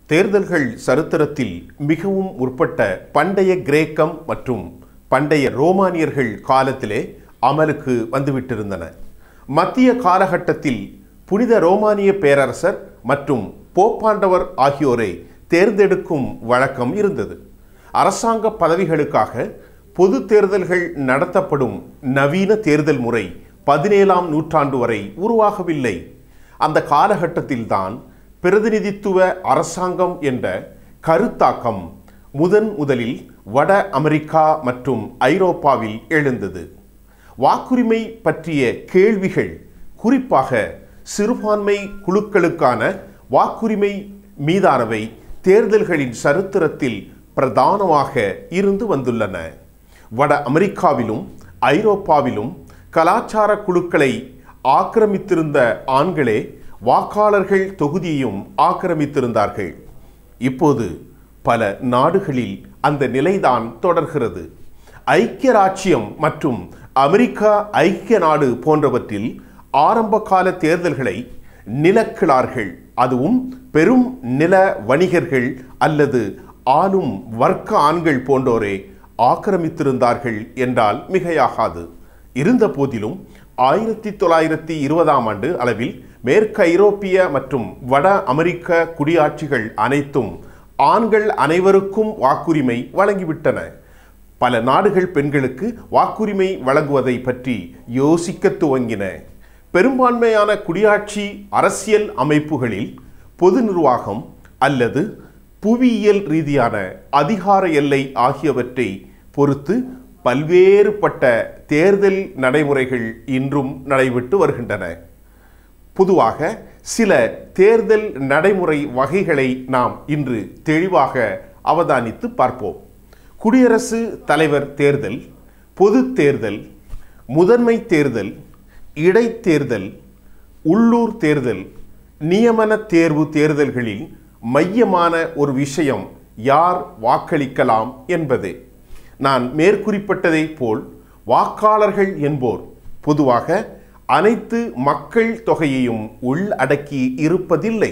தேர்தல்கள் சரித்திரத்தில் மிகவும் முற்பட்ட பண்டைய கிரேக்கம் மற்றும் பண்டைய ரோமானியர்கள் காலத்திலே அமலுக்கு வந்துவிட்டிருந்தன மத்திய காலகட்டத்தில் புனித ரோமானிய பேரரசர் மற்றும் போப்பாண்டவர் ஆகியோரை தேர்ந்தெடுக்கும் வழக்கம் இருந்தது அரசாங்க பதவிகளுக்காக பொது தேர்தல்கள் நடத்தப்படும் நவீன தேர்தல் முறை பதினேழாம் நூற்றாண்டு வரை உருவாகவில்லை அந்த காலகட்டத்தில்தான் பிரதிநிதித்துவ அரசாங்கம் என்ற கருத்தாக்கம் முதன் முதலில் வட அமெரிக்கா மற்றும் ஐரோப்பாவில் எழுந்தது வாக்குரிமை பற்றிய கேள்விகள் குறிப்பாக சிறுபான்மை குழுக்களுக்கான வாக்குரிமை மீதானவை தேர்தல்களின் சரித்திரத்தில் பிரதானமாக இருந்து வந்துள்ளன வட அமெரிக்காவிலும் ஐரோப்பாவிலும் கலாச்சார குழுக்களை ஆக்கிரமித்திருந்த ஆண்களே வாக்காளர்கள் தொகுதியையும் ஆக்கிரமித்திருந்தார்கள் இப்போது பல நாடுகளில் அந்த நிலைதான் தொடர்கிறது ஐக்கிய ராச்சியம் மற்றும் அமெரிக்கா ஐக்கிய நாடு போன்றவற்றில் ஆரம்பகால தேர்தல்களை நிலக்கிழார்கள் அதுவும் பெரும் நில வணிகர்கள் அல்லது ஆளும் வர்க்க ஆண்கள் போன்றோரே ஆக்கிரமித்திருந்தார்கள் என்றால் மிகையாகாது இருந்த போதிலும் ஆயிரத்தி தொள்ளாயிரத்தி இருபதாம் ஆண்டு அளவில் மேற்கு ஐரோப்பிய மற்றும் வட அமெரிக்க குடியாட்சிகள் அனைத்தும் ஆண்கள் அனைவருக்கும் வாக்குரிமை வழங்கிவிட்டன பல நாடுகள் பெண்களுக்கு வாக்குரிமை வழங்குவதை பற்றி யோசிக்க துவங்கின பெரும்பான்மையான குடியாட்சி அரசியல் அமைப்புகளில் பொது நிர்வாகம் அல்லது புவியியல் ரீதியான அதிகார எல்லை ஆகியவற்றை பொறுத்து பல்வேறுபட்ட தேர்தல் நடைமுறைகள் இன்றும் நடைபெற்று வருகின்றன பொதுவாக சில தேர்தல் நடைமுறை வகைகளை நாம் இன்று தெளிவாக அவதானித்து பார்ப்போம் குடியரசு தலைவர் தேர்தல் பொது தேர்தல் முதன்மை தேர்தல் இடைத்தேர்தல் உள்ளூர் தேர்தல் நியமன தேர்வு தேர்தல்களில் மையமான ஒரு விஷயம் யார் வாக்களிக்கலாம் என்பதே நான் மேற்குறிப்பிட்டதைப் போல் வாக்காளர்கள் என்போர் பொதுவாக அனைத்து மக்கள் தொகையையும் உள்ளடக்கி இருப்பதில்லை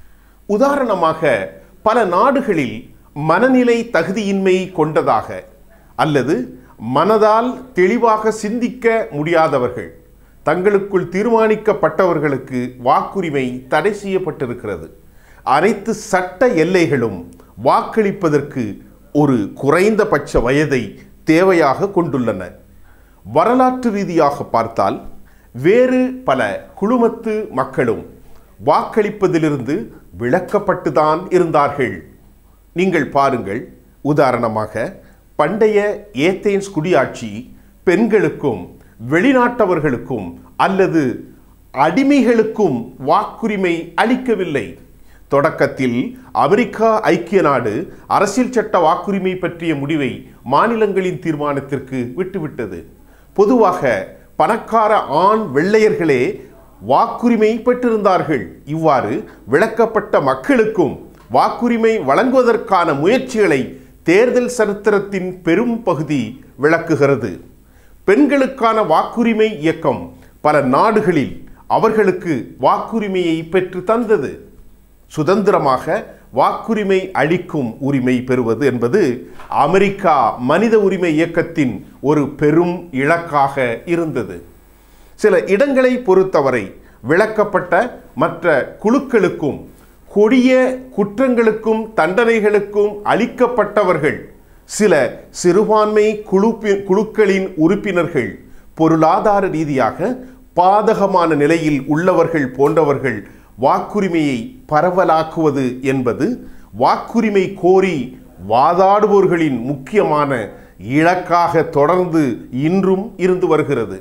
உதாரணமாக பல நாடுகளில் மனநிலை தகுதியின்மை கொண்டதாக அல்லது மனதால் தெளிவாக சிந்திக்க முடியாதவர்கள் தங்களுக்குள் தீர்மானிக்கப்பட்டவர்களுக்கு வாக்குரிமை தடை செய்யப்பட்டிருக்கிறது அனைத்து சட்ட எல்லைகளும் வாக்களிப்பதற்கு ஒரு குறைந்தபட்ச வயதை தேவையாக கொண்டுள்ளன வரலாற்று ரீதியாக பார்த்தால் வேறு பல குழுமத்து மக்களும் வாக்களிப்பதிலிருந்து விலக்கப்பட்டுதான் இருந்தார்கள் நீங்கள் பாருங்கள் உதாரணமாக பண்டைய ஏத்தேன்ஸ் குடியாட்சி பெண்களுக்கும் வெளிநாட்டவர்களுக்கும் அல்லது அடிமைகளுக்கும் வாக்குரிமை அளிக்கவில்லை தொடக்கத்தில் அமெரிக்கா ஐக்கிய நாடு அரசியல் சட்ட வாக்குரிமை பற்றிய முடிவை மாநிலங்களின் தீர்மானத்திற்கு விட்டுவிட்டது பொதுவாக பணக்கார ஆண் வெள்ளையர்களே வாக்குரிமை பெற்றிருந்தார்கள் இவ்வாறு விளக்கப்பட்ட மக்களுக்கும் வாக்குரிமை வழங்குவதற்கான முயற்சிகளை தேர்தல் சரித்திரத்தின் பெரும் பகுதி விளக்குகிறது பெண்களுக்கான வாக்குரிமை இயக்கம் பல நாடுகளில் அவர்களுக்கு வாக்குரிமையை பெற்று தந்தது சுதந்திரமாக வாக்குரிமை அளிக்கும் உரிமை பெறுவது என்பது அமெரிக்கா மனித உரிமை இயக்கத்தின் ஒரு பெரும் இலக்காக இருந்தது சில இடங்களை பொறுத்தவரை விளக்கப்பட்ட மற்ற குழுக்களுக்கும் கொடிய குற்றங்களுக்கும் தண்டனைகளுக்கும் அளிக்கப்பட்டவர்கள் சில சிறுபான்மை குழு குழுக்களின் உறுப்பினர்கள் பொருளாதார ரீதியாக பாதகமான நிலையில் உள்ளவர்கள் போன்றவர்கள் வாக்குரிமையை பரவலாக்குவது என்பது வாக்குரிமை கோரி வாதாடுபவர்களின் முக்கியமான இலக்காக தொடர்ந்து இன்றும் இருந்து வருகிறது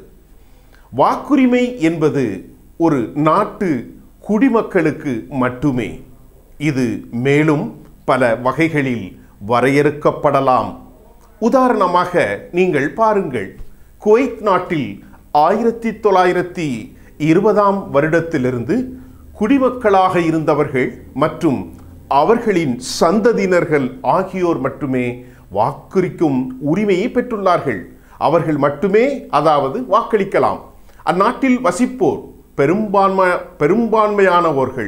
வாக்குரிமை என்பது ஒரு நாட்டு குடிமக்களுக்கு மட்டுமே இது மேலும் பல வகைகளில் வரையறுக்கப்படலாம் உதாரணமாக நீங்கள் பாருங்கள் குவைத் நாட்டில் ஆயிரத்தி தொள்ளாயிரத்தி இருபதாம் வருடத்திலிருந்து குடிமக்களாக இருந்தவர்கள் மற்றும் அவர்களின் சந்ததியினர்கள் ஆகியோர் மட்டுமே வாக்களிக்கும் உரிமையை பெற்றுள்ளார்கள் அவர்கள் மட்டுமே அதாவது வாக்களிக்கலாம் அந்நாட்டில் வசிப்போர் பெரும்பான்மை பெரும்பான்மையானவர்கள்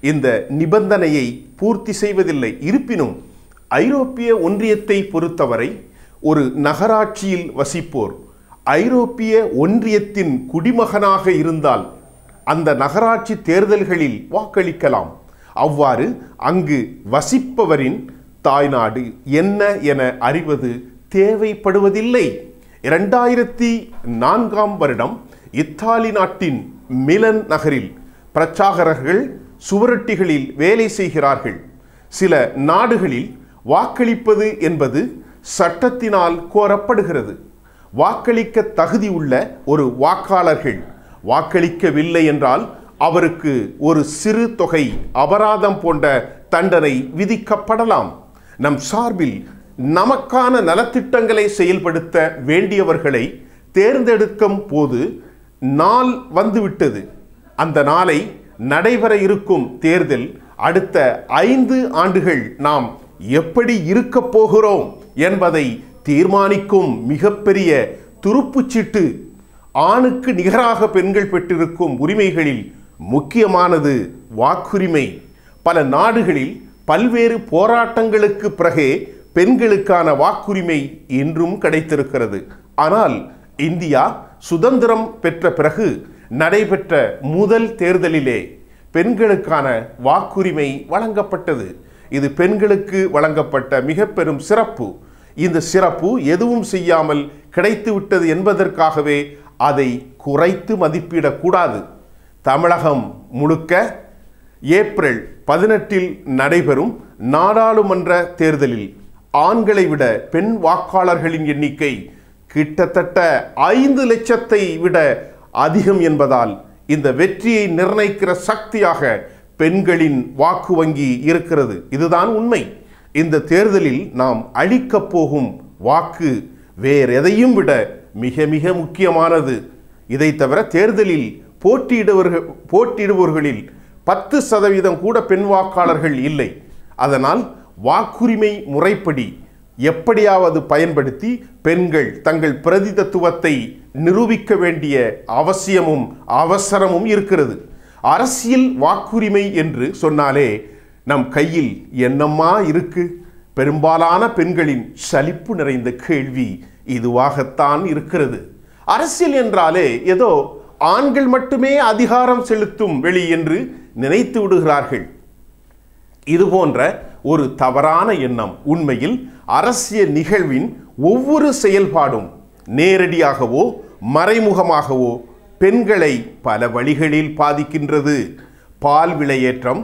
இந்த நிபந்தனையை பூர்த்தி செய்வதில்லை இருப்பினும் ஐரோப்பிய ஒன்றியத்தை பொறுத்தவரை ஒரு நகராட்சியில் வசிப்போர் ஐரோப்பிய ஒன்றியத்தின் குடிமகனாக இருந்தால் அந்த நகராட்சி தேர்தல்களில் வாக்களிக்கலாம் அவ்வாறு அங்கு வசிப்பவரின் தாய்நாடு என்ன என அறிவது தேவைப்படுவதில்லை இரண்டாயிரத்தி நான்காம் வருடம் இத்தாலி நாட்டின் மிலன் நகரில் பிரச்சாரகர்கள் சுவரொட்டிகளில் வேலை செய்கிறார்கள் சில நாடுகளில் வாக்களிப்பது என்பது சட்டத்தினால் கோரப்படுகிறது வாக்களிக்க தகுதி உள்ள ஒரு வாக்காளர்கள் வாக்களிக்கவில்லை என்றால் அவருக்கு ஒரு சிறு தொகை அபராதம் போன்ற தண்டனை விதிக்கப்படலாம் நம் சார்பில் நமக்கான நலத்திட்டங்களை செயல்படுத்த வேண்டியவர்களை தேர்ந்தெடுக்கும் போது நாள் வந்துவிட்டது அந்த நாளை நடைபெற இருக்கும் தேர்தல் அடுத்த ஐந்து ஆண்டுகள் நாம் எப்படி இருக்கப் போகிறோம் என்பதை தீர்மானிக்கும் மிகப்பெரிய துருப்புச்சீட்டு ஆணுக்கு நிகராக பெண்கள் பெற்றிருக்கும் உரிமைகளில் முக்கியமானது வாக்குரிமை பல நாடுகளில் பல்வேறு போராட்டங்களுக்கு பிறகே பெண்களுக்கான வாக்குரிமை இன்றும் கிடைத்திருக்கிறது ஆனால் இந்தியா சுதந்திரம் பெற்ற பிறகு நடைபெற்ற முதல் தேர்தலிலே பெண்களுக்கான வாக்குரிமை வழங்கப்பட்டது இது பெண்களுக்கு வழங்கப்பட்ட மிக பெரும் சிறப்பு இந்த சிறப்பு எதுவும் செய்யாமல் கிடைத்துவிட்டது என்பதற்காகவே அதை குறைத்து மதிப்பிடக்கூடாது தமிழகம் முழுக்க ஏப்ரல் பதினெட்டில் நடைபெறும் நாடாளுமன்ற தேர்தலில் ஆண்களை விட பெண் வாக்காளர்களின் எண்ணிக்கை கிட்டத்தட்ட ஐந்து லட்சத்தை விட அதிகம் என்பதால் இந்த வெற்றியை நிர்ணயிக்கிற சக்தியாக பெண்களின் வாக்கு வங்கி இருக்கிறது இதுதான் உண்மை இந்த தேர்தலில் நாம் அளிக்கப் போகும் வாக்கு வேற எதையும் விட மிக மிக முக்கியமானது இதை தவிர தேர்தலில் போட்டியிடுவர்கள் போட்டியிடுபவர்களில் பத்து சதவீதம் கூட பெண் வாக்காளர்கள் இல்லை அதனால் வாக்குரிமை முறைப்படி எப்படியாவது பயன்படுத்தி பெண்கள் தங்கள் பிரதிதத்துவத்தை நிரூபிக்க வேண்டிய அவசியமும் அவசரமும் இருக்கிறது அரசியல் வாக்குரிமை என்று சொன்னாலே நம் கையில் என்னம்மா இருக்கு பெரும்பாலான பெண்களின் சலிப்பு நிறைந்த கேள்வி இதுவாகத்தான் இருக்கிறது அரசியல் என்றாலே ஏதோ ஆண்கள் மட்டுமே அதிகாரம் செலுத்தும் வெளி என்று நினைத்து விடுகிறார்கள் இது போன்ற ஒரு தவறான எண்ணம் உண்மையில் அரசியல் நிகழ்வின் ஒவ்வொரு செயல்பாடும் நேரடியாகவோ மறைமுகமாகவோ பெண்களை பல வழிகளில் பாதிக்கின்றது பால் விலையேற்றம்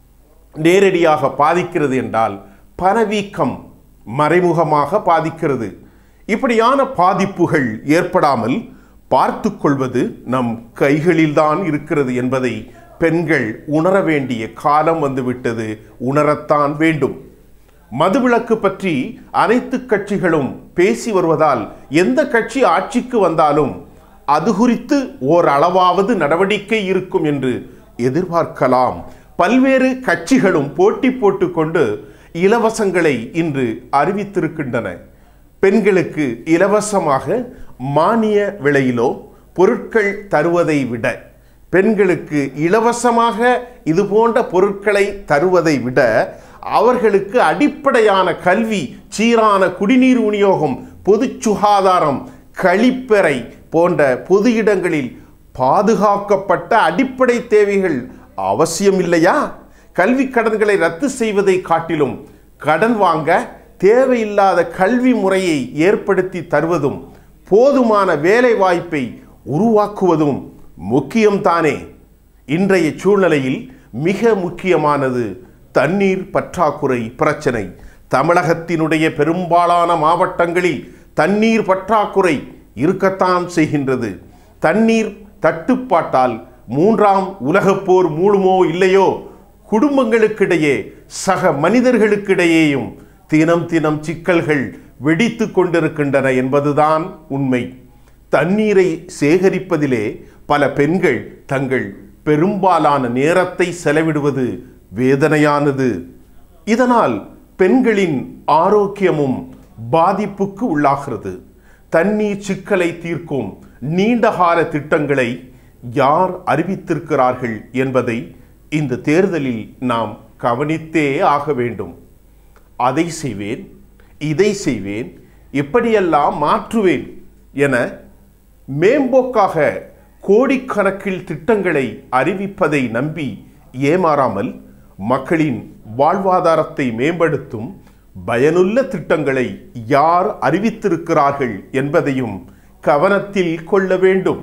நேரடியாக பாதிக்கிறது என்றால் பணவீக்கம் மறைமுகமாக பாதிக்கிறது இப்படியான பாதிப்புகள் ஏற்படாமல் பார்த்து கொள்வது நம் கைகளில்தான் இருக்கிறது என்பதை பெண்கள் உணர வேண்டிய காலம் வந்துவிட்டது உணரத்தான் வேண்டும் மதுவிலக்கு பற்றி அனைத்து கட்சிகளும் பேசி வருவதால் எந்த கட்சி ஆட்சிக்கு வந்தாலும் அது குறித்து ஓரளவாவது நடவடிக்கை இருக்கும் என்று எதிர்பார்க்கலாம் பல்வேறு கட்சிகளும் போட்டி போட்டுக்கொண்டு இலவசங்களை இன்று அறிவித்திருக்கின்றன பெண்களுக்கு இலவசமாக மானிய விலையிலோ பொருட்கள் தருவதை விட பெண்களுக்கு இலவசமாக இது போன்ற பொருட்களை தருவதை விட அவர்களுக்கு அடிப்படையான கல்வி சீரான குடிநீர் விநியோகம் பொது சுகாதாரம் கழிப்பறை போன்ற பொது இடங்களில் பாதுகாக்கப்பட்ட அடிப்படை தேவைகள் அவசியம் இல்லையா கல்வி கடன்களை ரத்து செய்வதை காட்டிலும் கடன் வாங்க தேவையில்லாத கல்வி முறையை ஏற்படுத்தி தருவதும் போதுமான வேலை வாய்ப்பை உருவாக்குவதும் முக்கியம்தானே இன்றைய சூழ்நிலையில் மிக முக்கியமானது தண்ணீர் பற்றாக்குறை பிரச்சனை தமிழகத்தினுடைய பெரும்பாலான மாவட்டங்களில் தண்ணீர் பற்றாக்குறை இருக்கத்தான் செய்கின்றது தண்ணீர் தட்டுப்பாட்டால் மூன்றாம் உலகப் போர் மூழுமோ இல்லையோ குடும்பங்களுக்கிடையே சக மனிதர்களுக்கிடையேயும் தினம் தினம் சிக்கல்கள் வெடித்து கொண்டிருக்கின்றன என்பதுதான் உண்மை தண்ணீரை சேகரிப்பதிலே பல பெண்கள் தங்கள் பெரும்பாலான நேரத்தை செலவிடுவது வேதனையானது இதனால் பெண்களின் ஆரோக்கியமும் பாதிப்புக்கு உள்ளாகிறது தண்ணீர் சிக்கலை தீர்க்கும் நீண்டகால திட்டங்களை யார் அறிவித்திருக்கிறார்கள் என்பதை இந்த தேர்தலில் நாம் கவனித்தே ஆக வேண்டும் அதை செய்வேன் இதை செய்வேன் எப்படியெல்லாம் மாற்றுவேன் என மேம்போக்காக கோடிக்கணக்கில் திட்டங்களை அறிவிப்பதை நம்பி ஏமாறாமல் மக்களின் வாழ்வாதாரத்தை மேம்படுத்தும் பயனுள்ள திட்டங்களை யார் அறிவித்திருக்கிறார்கள் என்பதையும் கவனத்தில் கொள்ள வேண்டும்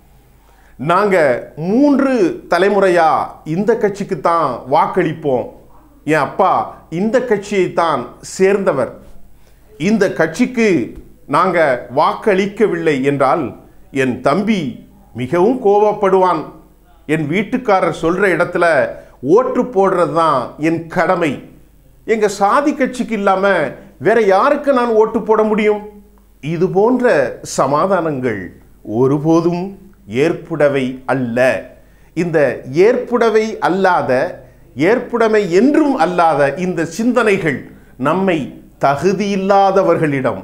நாங்க மூன்று தலைமுறையா இந்த கட்சிக்கு தான் வாக்களிப்போம் என் அப்பா இந்த கட்சியை தான் சேர்ந்தவர் இந்த கட்சிக்கு நாங்க வாக்களிக்கவில்லை என்றால் என் தம்பி மிகவும் கோபப்படுவான் என் வீட்டுக்காரர் சொல்ற இடத்துல ஓட்டு போடுறது தான் என் கடமை எங்க சாதி கட்சிக்கு இல்லாம வேற யாருக்கு நான் ஓட்டு போட முடியும் இது போன்ற சமாதானங்கள் ஒருபோதும் ஏற்புடவை அல்ல இந்த ஏற்புடவை அல்லாத ஏற்புடைமை என்றும் அல்லாத இந்த சிந்தனைகள் நம்மை தகுதியில்லாதவர்களிடம்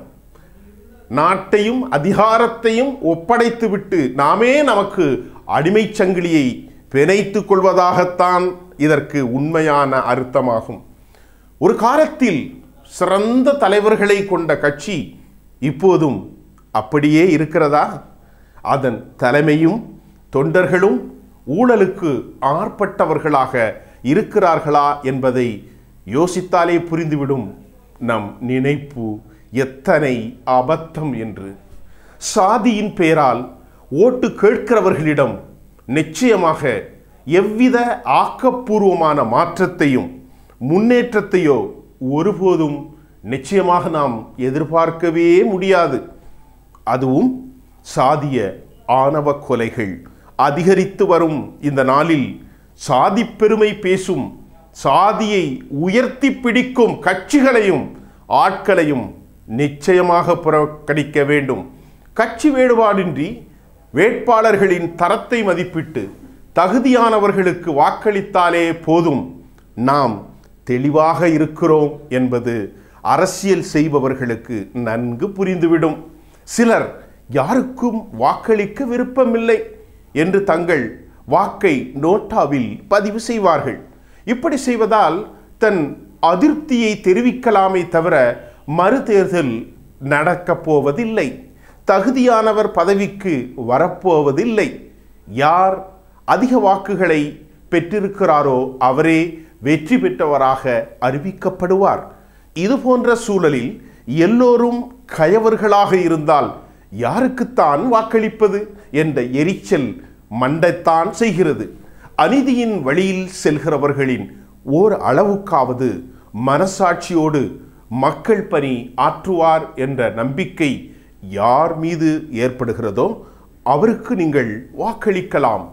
நாட்டையும் அதிகாரத்தையும் ஒப்படைத்துவிட்டு நாமே நமக்கு அடிமைச் சங்கிலியை பிணைத்துக் கொள்வதாகத்தான் இதற்கு உண்மையான அர்த்தமாகும் ஒரு காலத்தில் சிறந்த தலைவர்களை கொண்ட கட்சி இப்போதும் அப்படியே இருக்கிறதா அதன் தலைமையும் தொண்டர்களும் ஊழலுக்கு ஆர்ப்பட்டவர்களாக இருக்கிறார்களா என்பதை யோசித்தாலே புரிந்துவிடும் நம் நினைப்பு எத்தனை அபத்தம் என்று சாதியின் பெயரால் ஓட்டு கேட்கிறவர்களிடம் நிச்சயமாக எவ்வித ஆக்கப்பூர்வமான மாற்றத்தையும் முன்னேற்றத்தையோ ஒருபோதும் நிச்சயமாக நாம் எதிர்பார்க்கவே முடியாது அதுவும் சாதிய ஆணவ கொலைகள் அதிகரித்து வரும் இந்த நாளில் சாதி பெருமை பேசும் சாதியை உயர்த்தி பிடிக்கும் கட்சிகளையும் ஆட்களையும் நிச்சயமாக புறக்கணிக்க வேண்டும் கட்சி வேறுபாடின்றி வேட்பாளர்களின் தரத்தை மதிப்பிட்டு தகுதியானவர்களுக்கு வாக்களித்தாலே போதும் நாம் தெளிவாக இருக்கிறோம் என்பது அரசியல் செய்பவர்களுக்கு நன்கு புரிந்துவிடும் சிலர் யாருக்கும் வாக்களிக்க விருப்பமில்லை என்று தங்கள் வாக்கை நோட்டாவில் பதிவு செய்வார்கள் இப்படி செய்வதால் தன் அதிருப்தியை தெரிவிக்கலாமே தவிர மறுதேர்தல் நடக்கப் போவதில்லை தகுதியானவர் பதவிக்கு வரப்போவதில்லை யார் அதிக வாக்குகளை பெற்றிருக்கிறாரோ அவரே வெற்றி பெற்றவராக அறிவிக்கப்படுவார் இது போன்ற சூழலில் எல்லோரும் கயவர்களாக இருந்தால் யாருக்குத்தான் வாக்களிப்பது என்ற எரிச்சல் மண்டைத்தான் செய்கிறது அநீதியின் வழியில் செல்கிறவர்களின் ஓர் அளவுக்காவது மனசாட்சியோடு மக்கள் பணி ஆற்றுவார் என்ற நம்பிக்கை யார் மீது ஏற்படுகிறதோ அவருக்கு நீங்கள் வாக்களிக்கலாம்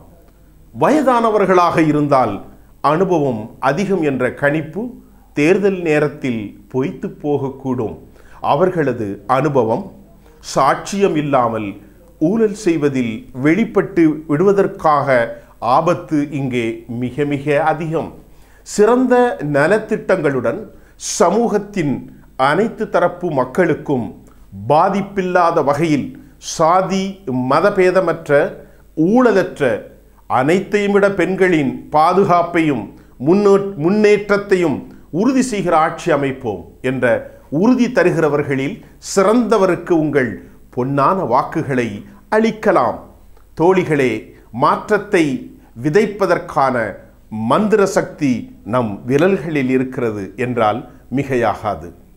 வயதானவர்களாக இருந்தால் அனுபவம் அதிகம் என்ற கணிப்பு தேர்தல் நேரத்தில் பொய்த்து போகக்கூடும் அவர்களது அனுபவம் சாட்சியம் இல்லாமல் ஊழல் செய்வதில் வெளிப்பட்டு விடுவதற்காக ஆபத்து இங்கே மிக மிக அதிகம் சிறந்த நலத்திட்டங்களுடன் சமூகத்தின் அனைத்து தரப்பு மக்களுக்கும் பாதிப்பில்லாத வகையில் சாதி மதபேதமற்ற ஊழலற்ற அனைத்தையும் விட பெண்களின் பாதுகாப்பையும் முன்னோ முன்னேற்றத்தையும் உறுதி செய்கிற ஆட்சி அமைப்போம் என்ற உறுதி தருகிறவர்களில் சிறந்தவருக்கு உங்கள் பொன்னான வாக்குகளை அளிக்கலாம் தோழிகளே மாற்றத்தை விதைப்பதற்கான மந்திர சக்தி நம் விரல்களில் இருக்கிறது என்றால் மிகையாகாது